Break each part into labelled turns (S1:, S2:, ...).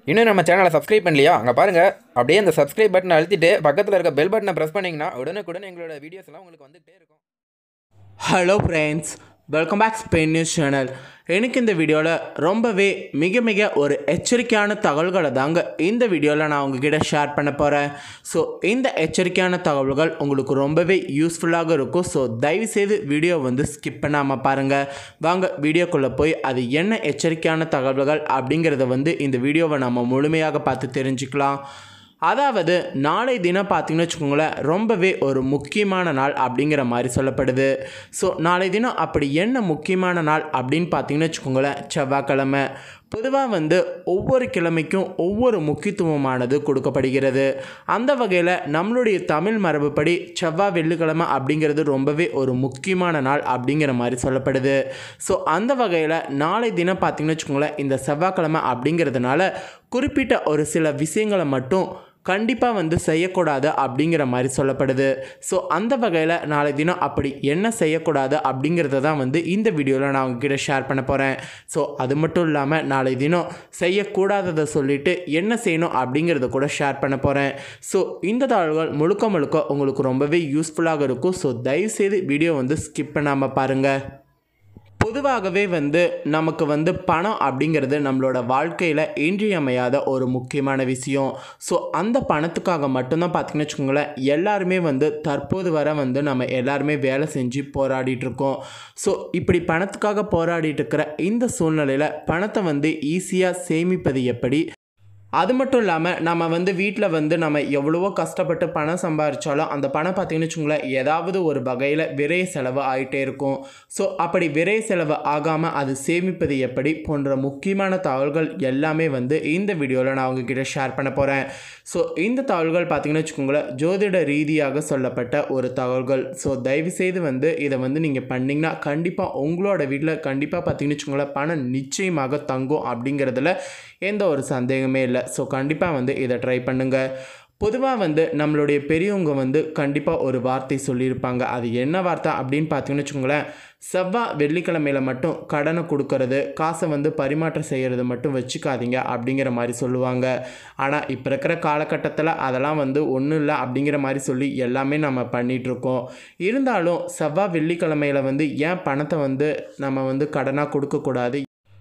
S1: இன்னும் நம்ம சேனலை சப்ஸ்கிரைப் பண்ணலையா அங்கே பாருங்கள் அப்படியே அந்த சப்ஸ்கிரைப் பட்டனை அழுத்திட்டு பக்கத்தில் இருக்க பெல் பட்டனை ப்ரெஸ் பண்ணிங்கன்னா உடனுக்குடன் எங்களோட வீடியோஸ் எல்லாம் உங்களுக்கு வந்துகிட்டே இருக்கும்
S2: hello friends welcome back Spain news channel எனக்கு இந்த வீடியோவில் ரொம்பவே மிக மிக ஒரு எச்சரிக்கையான தகவல்களை தாங்க இந்த வீடியோவில் நான் உங்ககிட்ட ஷேர் பண்ண போகிறேன் ஸோ இந்த எச்சரிக்கையான தகவல்கள் உங்களுக்கு ரொம்பவே யூஸ்ஃபுல்லாக இருக்கும் ஸோ தயவுசெய்து வீடியோ வந்து ஸ்கிப் பண்ணாமல் பாருங்கள் வாங்க வீடியோக்குள்ளே போய் அது என்ன எச்சரிக்கையான தகவல்கள் அப்படிங்கிறத வந்து இந்த வீடியோவை நம்ம முழுமையாக பார்த்து தெரிஞ்சுக்கலாம் அதாவது நாளை தினம் பார்த்தீங்கன்னு வச்சுக்கோங்களேன் ரொம்பவே ஒரு முக்கியமான நாள் அப்படிங்கிற மாதிரி சொல்லப்படுது ஸோ நாளை தினம் அப்படி என்ன முக்கியமான நாள் அப்படின்னு பார்த்தீங்கன்னு வச்சுக்கோங்களேன் செவ்வாய்க்கிழமை பொதுவாக வந்து ஒவ்வொரு கிழமைக்கும் ஒவ்வொரு முக்கியத்துவமானது கொடுக்கப்படுகிறது அந்த வகையில் நம்மளுடைய தமிழ் மரபுப்படி செவ்வாய் வெள்ளிக்கிழமை அப்படிங்கிறது ரொம்பவே ஒரு முக்கியமான நாள் அப்படிங்கிற மாதிரி சொல்லப்படுது ஸோ அந்த வகையில் நாளை தினம் பார்த்தீங்கன்னு வச்சுக்கோங்களேன் இந்த செவ்வாய்க்கிழமை அப்படிங்கிறதுனால குறிப்பிட்ட ஒரு சில விஷயங்களை மட்டும் கண்டிப்பாக வந்து செய்யக்கூடாது அப்படிங்கிற மாதிரி சொல்லப்படுது ஸோ அந்த வகையில் நாளை தினம் அப்படி என்ன செய்யக்கூடாது அப்படிங்கிறத தான் வந்து இந்த வீடியோவில் நான் உங்ககிட்ட ஷேர் பண்ண போகிறேன் ஸோ அது மட்டும் இல்லாமல் நாளை தினம் செய்யக்கூடாததை சொல்லிவிட்டு என்ன செய்யணும் அப்படிங்கிறத கூட ஷேர் பண்ண போகிறேன் ஸோ இந்த தாள்கள் முழுக்க முழுக்க உங்களுக்கு ரொம்பவே யூஸ்ஃபுல்லாக இருக்கும் ஸோ தயவுசெய்து வீடியோ வந்து ஸ்கிப் பண்ணாமல் பாருங்கள் பொதுவாகவே வந்து நமக்கு வந்து பணம் அப்படிங்கிறது நம்மளோட வாழ்க்கையில் இன்றியமையாத ஒரு முக்கியமான விஷயம் ஸோ அந்த பணத்துக்காக மட்டும்தான் பார்த்திங்கன்னு வச்சுக்கோங்களேன் எல்லாருமே வந்து தற்போது வர வந்து நம்ம எல்லாருமே வேலை செஞ்சு போராடிட்டு இருக்கோம் ஸோ இப்படி பணத்துக்காக போராடிட்டு இருக்கிற இந்த சூழ்நிலையில் பணத்தை வந்து ஈஸியாக சேமிப்பது எப்படி அது மட்டும் இல்லாமல் நம்ம வந்து வீட்டில் வந்து நம்ம எவ்வளவோ கஷ்டப்பட்டு பணம் சம்பாதிச்சாலும் அந்த பணம் பார்த்திங்கன்னு வச்சுக்கோங்களேன் ஏதாவது ஒரு வகையில் விரைய செலவு ஆகிட்டே இருக்கும் ஸோ அப்படி விரைய செலவு ஆகாமல் அது சேமிப்பது எப்படி போன்ற முக்கியமான தகவல்கள் எல்லாமே வந்து இந்த வீடியோவில் நான் உங்ககிட்ட ஷேர் பண்ண போகிறேன் ஸோ இந்த தகவல்கள் பார்த்திங்கன்னு வச்சுக்கோங்களேன் ஜோதிட ரீதியாக சொல்லப்பட்ட ஒரு தகவல்கள் ஸோ தயவுசெய்து வந்து இதை வந்து நீங்கள் பண்ணிங்கன்னா கண்டிப்பாக உங்களோட வீட்டில் கண்டிப்பாக பார்த்திங்கன்னு வச்சுக்கோங்களேன் பணம் நிச்சயமாக தங்கும் அப்படிங்கிறதுல எந்த ஒரு சந்தேகமே இல்லை ஸோ கண்டிப்பாக வந்து இதை ட்ரை பண்ணுங்கள் பொதுவாக வந்து நம்மளுடைய பெரியவங்க வந்து கண்டிப்பாக ஒரு வார்த்தை சொல்லியிருப்பாங்க அது என்ன வார்த்தை அப்படின்னு பார்த்தீங்கன்னு வச்சுக்கோங்களேன் செவ்வாய் வெள்ளிக்கிழமையில் மட்டும் கடனை கொடுக்கறது காசை வந்து பரிமாற்றம் செய்கிறது மட்டும் வச்சுக்காதீங்க அப்படிங்கிற மாதிரி சொல்லுவாங்க ஆனால் இப்போ இருக்கிற காலகட்டத்தில் அதெல்லாம் வந்து ஒன்றும் இல்லை அப்படிங்கிற மாதிரி சொல்லி எல்லாமே நம்ம பண்ணிகிட்ருக்கோம் இருந்தாலும் செவ்வாய் வெள்ளிக்கிழமையில் வந்து ஏன் பணத்தை வந்து நம்ம வந்து கடனாக கொடுக்கக்கூடாது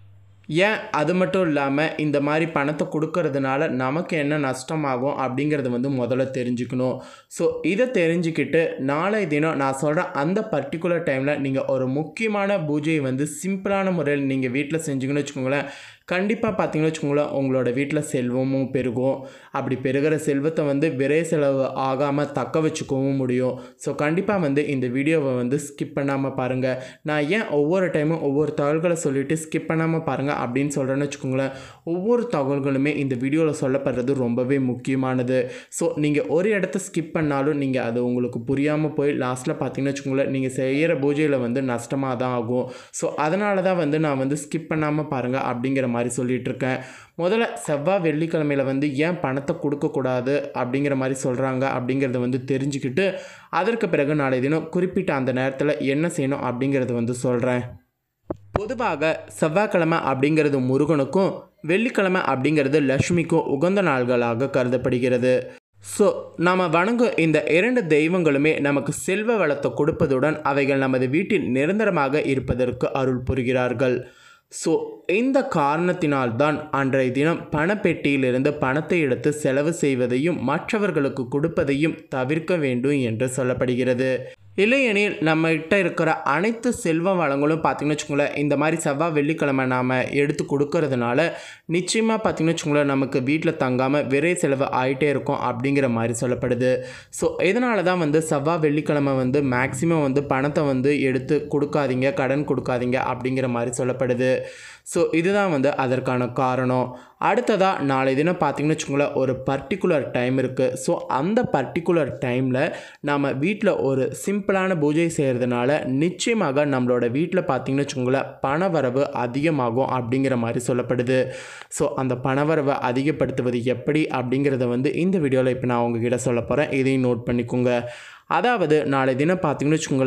S2: ஏன் அது மட்டும் இல்லாமல் இந்த மாதிரி பணத்தை கொடுக்கறதுனால நமக்கு என்ன நஷ்டமாகும் அப்படிங்கிறத வந்து முதல்ல தெரிஞ்சுக்கணும் ஸோ இதை தெரிஞ்சுக்கிட்டு நாளை தினம் நான் சொல்கிற அந்த பர்டிகுலர் டைமில் நீங்கள் ஒரு முக்கியமான பூஜையை வந்து சிம்பிளான முறையில் நீங்கள் வீட்டில் செஞ்சீங்கன்னு வச்சுக்கோங்களேன் கண்டிப்பாக பார்த்தீங்கன்னு வச்சுக்கோங்களேன் உங்களோட வீட்டில் செல்வமும் பெருகும் அப்படி பெருகிற செல்வத்தை வந்து விரை செலவு ஆகாமல் தக்க வச்சுக்கவும் முடியும் ஸோ கண்டிப்பாக வந்து இந்த வீடியோவை வந்து ஸ்கிப் பண்ணாமல் பாருங்கள் நான் ஏன் ஒவ்வொரு டைமும் ஒவ்வொரு தகவல்களை சொல்லிவிட்டு ஸ்கிப் பண்ணாமல் பாருங்கள் அப்படின்னு சொல்கிறேன்னு வச்சுக்கோங்களேன் ஒவ்வொரு தகவல்களுமே இந்த வீடியோவில் சொல்லப்படுறது ரொம்பவே முக்கியமானது ஸோ நீங்கள் ஒரு இடத்த ஸ்கிப் பண்ணாலும் நீங்கள் அது உங்களுக்கு புரியாமல் போய் லாஸ்ட்டில் பார்த்தீங்கன்னு வச்சுக்கோங்களேன் நீங்கள் செய்கிற பூஜையில் வந்து நஷ்டமாக தான் ஆகும் ஸோ அதனால தான் வந்து நான் வந்து ஸ்கிப் பண்ணாமல் பாருங்கள் அப்படிங்கிற மாதிரி சொல்லிட்டு இருக்கேன் முதல்ல செவ்வாய் வெள்ளிக்கிழமையில் வந்து ஏன் பணத்தை கொடுக்கக்கூடாது அப்படிங்கிற மாதிரி சொல்கிறாங்க அப்படிங்கிறத வந்து தெரிஞ்சுக்கிட்டு அதற்கு பிறகு நாளை தினம் குறிப்பிட்ட அந்த நேரத்தில் என்ன செய்யணும் அப்படிங்கிறத வந்து சொல்கிறேன் பொதுவாக செவ்வாய்க்கிழமை அப்படிங்கிறது முருகனுக்கும் வெள்ளிக்கிழமை அப்படிங்கிறது லக்ஷ்மிக்கும் உகந்த நாள்களாக கருதப்படுகிறது ஸோ நாம் வணங்கும் இந்த இரண்டு தெய்வங்களுமே நமக்கு செல்வ வளத்தை கொடுப்பதுடன் அவைகள் நமது வீட்டில் நிரந்தரமாக இருப்பதற்கு அருள் புரிகிறார்கள் ஸோ இந்த காரணத்தினால்தான் அன்றைய தினம் பணப்பெட்டியிலிருந்து பணத்தை எடுத்து செலவு செய்வதையும் மற்றவர்களுக்கு கொடுப்பதையும் தவிர்க்க வேண்டும் என்று சொல்லப்படுகிறது இல்லையெனில் நம்மகிட்ட இருக்கிற அனைத்து செல்வ வளங்களும் பார்த்திங்கன்னு வச்சுக்கோங்களேன் இந்த மாதிரி செவ்வாய் வெள்ளிக்கிழமை நாம் எடுத்து கொடுக்கறதுனால நிச்சயமாக பார்த்திங்கன்னு வச்சுக்கோங்களேன் நமக்கு வீட்டில் தங்காமல் விரை செலவு ஆகிட்டே இருக்கும் அப்படிங்கிற மாதிரி சொல்லப்படுது ஸோ இதனால தான் வந்து செவ்வாய் வெள்ளிக்கிழமை வந்து மேக்ஸிமம் வந்து பணத்தை வந்து எடுத்து கொடுக்காதீங்க கடன் கொடுக்காதீங்க அப்படிங்கிற மாதிரி சொல்லப்படுது ஸோ இதுதான் வந்து அதற்கான காரணம் அடுத்ததாக நாளை தினம் பார்த்திங்கன்னு வச்சுக்கோங்களேன் ஒரு பர்டிகுலர் டைம் இருக்குது ஸோ அந்த பர்டிகுலர் டைமில் நாம் வீட்டில் ஒரு சிம்பிளான பூஜை செய்கிறதுனால நிச்சயமாக நம்மளோட வீட்டில் பார்த்திங்கன்னு வச்சுக்கோங்களேன் பணவரவு அதிகமாகும் அப்படிங்கிற மாதிரி சொல்லப்படுது ஸோ அந்த பணவரவை அதிகப்படுத்துவது எப்படி அப்படிங்கிறத வந்து இந்த வீடியோவில் இப்போ நான் உங்ககிட்ட சொல்ல போகிறேன் இதையும் நோட் பண்ணிக்கோங்க அதாவது நாளை தினம் பார்த்திங்கன்னு வச்சுக்கோங்களேன்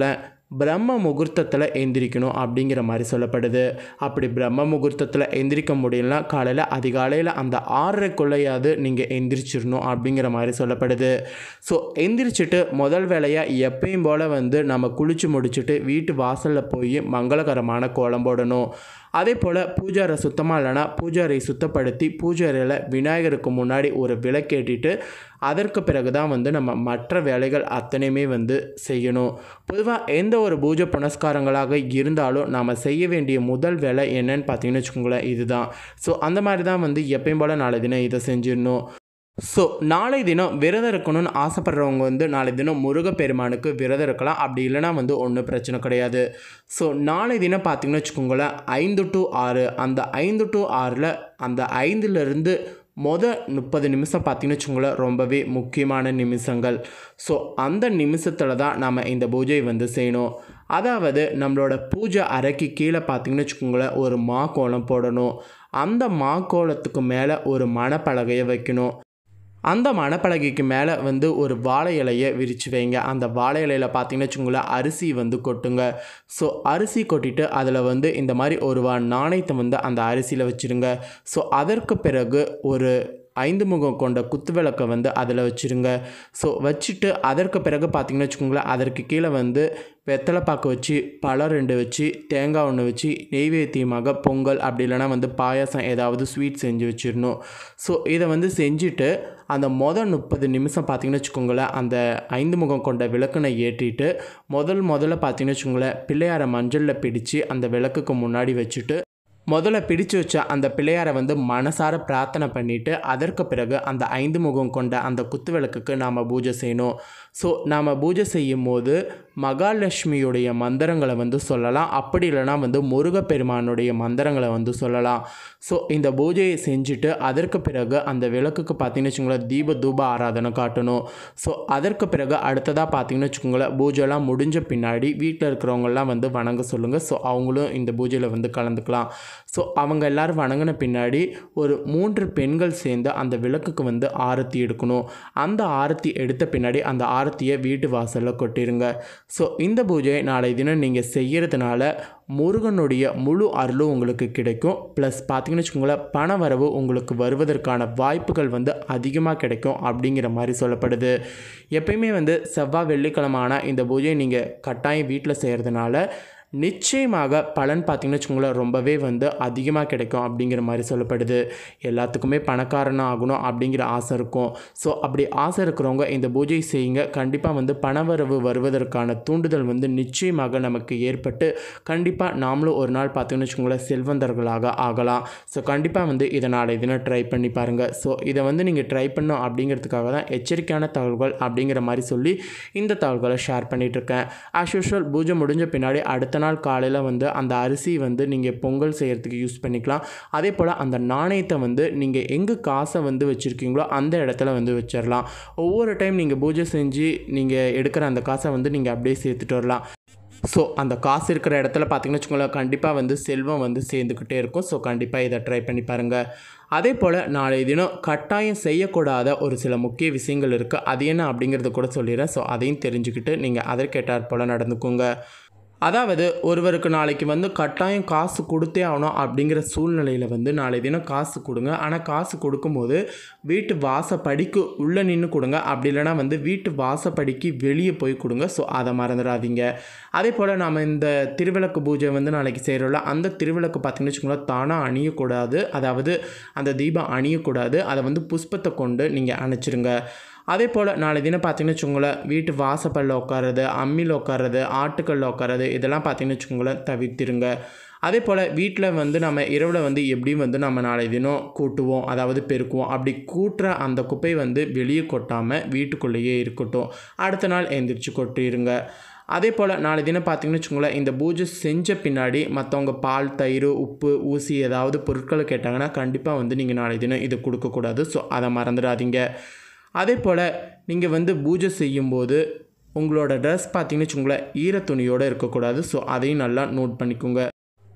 S2: பிரம்ம முகூர்த்தத்தில் எந்திரிக்கணும் அப்படிங்கிற மாதிரி சொல்லப்படுது அப்படி பிரம்ம முகூர்த்தத்தில் எந்திரிக்க முடியலனா காலையில் அதிகாலையில் அந்த ஆறரைக்குள்ளேயாவது நீங்கள் எந்திரிச்சிடணும் அப்படிங்கிற மாதிரி சொல்லப்படுது ஸோ எந்திரிச்சிட்டு முதல் வேலையாக எப்பயும் போல் வந்து நம்ம குளித்து முடிச்சுட்டு வீட்டு வாசலில் போய் மங்களகரமான கோலம் போடணும் அதே போல் பூஜாரை சுத்தமாக இல்லைனா பூஜாரை சுத்தப்படுத்தி பூஜாரையில் விநாயகருக்கு முன்னாடி ஒரு விளக்கேட்டிட்டு அதற்கு பிறகு தான் வந்து நம்ம மற்ற வேலைகள் அத்தனையுமே வந்து செய்யணும் பொதுவாக எந்த ஒரு பூஜை புனஸ்காரங்களாக இருந்தாலும் நாம் செய்ய வேண்டிய முதல் வேலை என்னன்னு பார்த்தீங்கன்னு வச்சுக்கோங்களேன் இதுதான் ஸோ அந்த மாதிரி தான் வந்து எப்பயும் போல் நாளை தினம் இதை செஞ்சிடணும் ஸோ நாளை தினம் விரதம் இருக்கணும்னு ஆசைப்படுறவங்க வந்து நாளை தினம் முருகப்பெருமானுக்கு விரதம் இருக்கலாம் அப்படி இல்லைனா வந்து ஒன்றும் பிரச்சனை கிடையாது ஸோ நாளை தினம் பார்த்தீங்கன்னு வச்சுக்கோங்களேன் ஐந்து டு ஆறு அந்த ஐந்து டு ஆறில் அந்த ஐந்துலேருந்து மொத முப்பது நிமிஷம் பார்த்தீங்கன்னு வச்சுக்கோங்களேன் ரொம்பவே முக்கியமான நிமிஷங்கள் ஸோ அந்த நிமிஷத்தில் தான் நம்ம இந்த பூஜையை வந்து செய்யணும் அதாவது நம்மளோட பூஜை அறைக்கு கீழே பார்த்தீங்கன்னு வச்சுக்கோங்களேன் ஒரு மா கோலம் போடணும் அந்த மா கோலத்துக்கு மேலே ஒரு மணப்பலகையை வைக்கணும் அந்த மணப்பலகைக்கு மேலே வந்து ஒரு வாழை இலையை விரித்து வைங்க அந்த வாழை இலையில் பார்த்தீங்கன்னு வச்சுக்கோங்களேன் அரிசி வந்து கொட்டுங்க ஸோ அரிசி கொட்டிட்டு அதில் வந்து இந்த மாதிரி ஒரு வா நாணயத்தை வந்து அந்த அரிசியில் வச்சுருங்க ஸோ அதற்கு பிறகு ஒரு ஐந்து முகம் கொண்ட குத்து விளக்கை வந்து அதில் வச்சுருங்க ஸோ வச்சுட்டு அதற்கு பிறகு பார்த்தீங்கன்னு வச்சுக்கோங்களேன் அதற்கு கீழே வந்து வெத்தலை பாக்கு வச்சு பழம் ரெண்டு வச்சு தேங்காய் ஒன்று வச்சு நெய்வேத்தியமாக பொங்கல் அப்படி இல்லைனா வந்து பாயாசம் ஏதாவது ஸ்வீட் செஞ்சு வச்சிடணும் ஸோ இதை வந்து செஞ்சுட்டு அந்த மொதல் முப்பது நிமிஷம் பார்த்தீங்கன்னு வச்சுக்கோங்களேன் அந்த ஐந்து முகம் கொண்ட விளக்கினை ஏற்றிட்டு முதல் முதல்ல பார்த்தீங்கன்னு வச்சுக்கோங்களேன் பிள்ளையாரை மஞ்சளில் பிடிச்சு அந்த விளக்குக்கு முன்னாடி வச்சுட்டு முதல்ல பிடிச்சு வச்ச அந்த பிள்ளையாரை வந்து மனசார பிரார்த்தனை பண்ணிவிட்டு அதற்கு பிறகு அந்த ஐந்து முகம் கொண்ட அந்த குத்து விளக்குக்கு நாம் பூஜை செய்யணும் ஸோ நாம் பூஜை செய்யும் போது மகாலட்சுமியுடைய மந்திரங்களை வந்து சொல்லலாம் அப்படி இல்லைனா வந்து முருகப்பெருமானுடைய மந்திரங்களை வந்து சொல்லலாம் ஸோ இந்த பூஜையை செஞ்சுட்டு அதற்கு பிறகு அந்த விளக்குக்கு பார்த்தீங்கன்னு வச்சுக்கோங்களேன் தீப தூப ஆராதனை காட்டணும் ஸோ அதற்கு பிறகு அடுத்ததாக பார்த்தீங்கன்னு வச்சுக்கோங்களேன் பூஜைலாம் முடிஞ்ச பின்னாடி வீட்டில் இருக்கிறவங்கெல்லாம் வந்து வணங்க சொல்லுங்கள் ஸோ அவங்களும் இந்த பூஜையில் வந்து கலந்துக்கலாம் ஸோ அவங்க எல்லாரும் வணங்கின பின்னாடி ஒரு மூன்று பெண்கள் சேர்ந்து அந்த விளக்குக்கு வந்து ஆரத்தி எடுக்கணும் அந்த ஆரத்தி எடுத்த பின்னாடி அந்த ஆரத்தியை வீட்டு வாசலில் கொட்டிடுங்க ஸோ இந்த பூஜையை நாளை தினம் நீங்கள் செய்கிறதுனால முருகனுடைய முழு அருளும் உங்களுக்கு கிடைக்கும் ப்ளஸ் பார்த்தீங்கன்னு வச்சுக்கோங்களேன் பண வரவு உங்களுக்கு வருவதற்கான வாய்ப்புகள் வந்து அதிகமாக கிடைக்கும் அப்படிங்கிற மாதிரி சொல்லப்படுது எப்பயுமே வந்து செவ்வாய் வெள்ளிக்கிழமை ஆனால் இந்த பூஜையை நீங்கள் கட்டாயம் வீட்டில் செய்கிறதுனால நிச்சயமாக பலன் பார்த்தீங்கன்னு வச்சுக்கோங்களேன் ரொம்பவே வந்து அதிகமாக கிடைக்கும் அப்படிங்கிற மாதிரி சொல்லப்படுது எல்லாத்துக்குமே பணக்காரனாக ஆகணும் அப்படிங்கிற ஆசை இருக்கும் ஸோ அப்படி ஆசை இருக்கிறவங்க இந்த பூஜை செய்யுங்க கண்டிப்பாக வந்து பணவரவு வருவதற்கான தூண்டுதல் வந்து நிச்சயமாக நமக்கு ஏற்பட்டு கண்டிப்பாக நாமளும் ஒரு நாள் பார்த்தீங்கன்னு வச்சுக்கோங்களேன் செல்வந்தர்களாக ஆகலாம் ஸோ கண்டிப்பாக வந்து இதை நாளை தினம் ட்ரை பண்ணி பாருங்கள் ஸோ இதை வந்து நீங்கள் ட்ரை பண்ணணும் அப்படிங்கிறதுக்காக தான் எச்சரிக்கையான தகவல்கள் அப்படிங்கிற மாதிரி சொல்லி இந்த தகவல்களை ஷேர் பண்ணிகிட்டு இருக்கேன் ஆஸ் யூஷுவல் பூஜை முடிஞ்ச பின்னாடி அடுத்த நாள் காலையில் வந்து அந்த அரிசி வந்து நீங்கள் பொங்கல் செய்கிறதுக்கு யூஸ் பண்ணிக்கலாம் அதே போல் அந்த நாணயத்தை வந்து நீங்கள் எங்கே காசை வந்து வச்சுருக்கீங்களோ அந்த இடத்துல வந்து வச்சிடலாம் ஒவ்வொரு டைம் நீங்கள் பூஜை செஞ்சு நீங்கள் எடுக்கிற அந்த காசை வந்து நீங்கள் அப்படியே சேர்த்துட்டு வரலாம் ஸோ அந்த காசு இருக்கிற இடத்துல பார்த்தீங்கன்னு வச்சுக்கோங்களேன் கண்டிப்பாக வந்து செல்வம் வந்து சேர்ந்துக்கிட்டே இருக்கும் ஸோ கண்டிப்பாக இதை ட்ரை பண்ணி பாருங்கள் அதே போல் நாளைய தினம் கட்டாயம் செய்யக்கூடாத ஒரு சில முக்கிய விஷயங்கள் இருக்குது அது என்ன அப்படிங்கிறத கூட சொல்லிடுறேன் ஸோ அதையும் தெரிஞ்சுக்கிட்டு நீங்கள் அதற்கேட்டார் போல் நடந்துக்கோங்க அதாவது ஒருவருக்கு நாளைக்கு வந்து கட்டாயம் காசு கொடுத்தே ஆகணும் அப்படிங்கிற சூழ்நிலையில் வந்து நாளை தினம் காசு கொடுங்க ஆனால் காசு கொடுக்கும்போது வீட்டு வாசப்படிக்கு உள்ளே நின்று கொடுங்க அப்படி இல்லைனா வந்து வீட்டு வாசப்படிக்கு வெளியே போய் கொடுங்க ஸோ அதை மறந்துடாதீங்க அதே போல் நாம் இந்த திருவிளக்கு பூஜை வந்து நாளைக்கு செய்கிறோம்ல அந்த திருவிளக்கு பார்த்திங்கன்னு வச்சுக்கோங்களேன் தானாக அணியக்கூடாது அதாவது அந்த தீபம் அணியக்கூடாது அதை வந்து புஷ்பத்தை கொண்டு நீங்கள் அணைச்சிருங்க அதே போல் நாளை தினம் பார்த்தீங்கன்னு வச்சுக்கோங்களேன் வீட்டு வாசப்பல்ல உட்காறது அம்மியில் உட்காறது ஆட்டுக்கல்ல உட்காறது இதெல்லாம் பார்த்தீங்கன்னு வச்சுக்கோங்களேன் தவிர்த்திருங்க அதே போல் வீட்டில் வந்து நம்ம இரவில் வந்து எப்படியும் வந்து நம்ம நாளை தினம் கூட்டுவோம் அதாவது பெருக்குவோம் அப்படி கூட்டுற அந்த குப்பை வந்து வெளியே கொட்டாமல் வீட்டுக்குள்ளேயே இருக்கட்டும் அடுத்த நாள் எந்திரிச்சு கொட்டிடுங்க அதே போல் நாளை தினம் பார்த்தீங்கன்னு வச்சுக்கோங்களேன் இந்த பூஜை செஞ்ச பின்னாடி மற்றவங்க பால் தயிர் உப்பு ஊசி ஏதாவது பொருட்களை கேட்டாங்கன்னா கண்டிப்பாக வந்து நீங்கள் நாளை தினம் இது கொடுக்கக்கூடாது ஸோ அதை மறந்துடாதீங்க அதே போல் நீங்கள் வந்து பூஜை செய்யும்போது உங்களோட ட்ரெஸ் பார்த்தீங்கன்னு வச்சுக்கோங்களேன் ஈர துணியோடு இருக்கக்கூடாது ஸோ அதையும் நல்லா நோட் பண்ணிக்கோங்க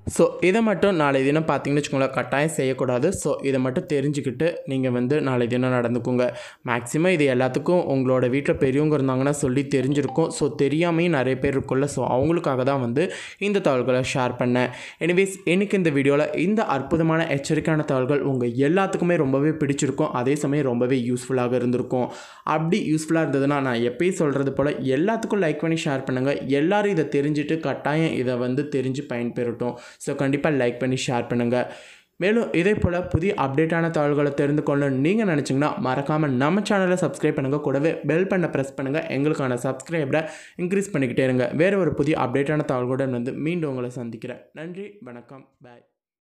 S2: ஸோ இதை மட்டும் நாளை தினம் பார்த்தீங்கன்னு வச்சுக்கோங்களேன் கட்டாயம் செய்யக்கூடாது ஸோ இதை மட்டும் தெரிஞ்சுக்கிட்டு நீங்கள் வந்து நாளை தினம் நடந்துக்குங்க மேக்ஸிமம் இது எல்லாத்துக்கும் உங்களோட வீட்டில் பெரியவங்க இருந்தாங்கன்னா சொல்லி தெரிஞ்சிருக்கும் ஸோ தெரியாமையும் நிறைய பேர் இருக்குல்ல ஸோ அவங்களுக்காக தான் வந்து இந்த தகவல்களை ஷேர் பண்ணேன் எனிவேஸ் எனக்கு இந்த வீடியோவில் இந்த அற்புதமான எச்சரிக்கையான தகவல்கள் உங்கள் எல்லாத்துக்குமே ரொம்பவே பிடிச்சிருக்கும் அதே சமயம் ரொம்பவே யூஸ்ஃபுல்லாக இருந்திருக்கும் அப்படி யூஸ்ஃபுல்லாக இருந்ததுன்னா நான் எப்பயும் சொல்கிறது போல் எல்லாத்துக்கும் லைக் பண்ணி ஷேர் பண்ணுங்கள் எல்லாரும் இதை தெரிஞ்சுட்டு கட்டாயம் இதை வந்து தெரிஞ்சு பயன்பெறட்டும் ஸோ கண்டிப்பாக லைக் பண்ணி ஷேர் பண்ணுங்கள் மேலும் இதே போல் புதிய அப்டேட்டான தகவல்களை தெரிந்து கொள்ள நீங்கள் நினச்சிங்கன்னா மறக்காமல் நம்ம சேனலை சப்ஸ்கிரைப் பண்ணுங்கள் கூடவே பெல் பண்ண ப்ரெஸ் பண்ணுங்கள் எங்களுக்கான சப்ஸ்கிரைபரை இன்க்ரீஸ் பண்ணிக்கிட்டே இருங்க வேறு ஒரு புதிய அப்டேட்டான தகவல்களுடன் வந்து மீண்டும் உங்களை சந்திக்கிறேன் நன்றி வணக்கம் பாய்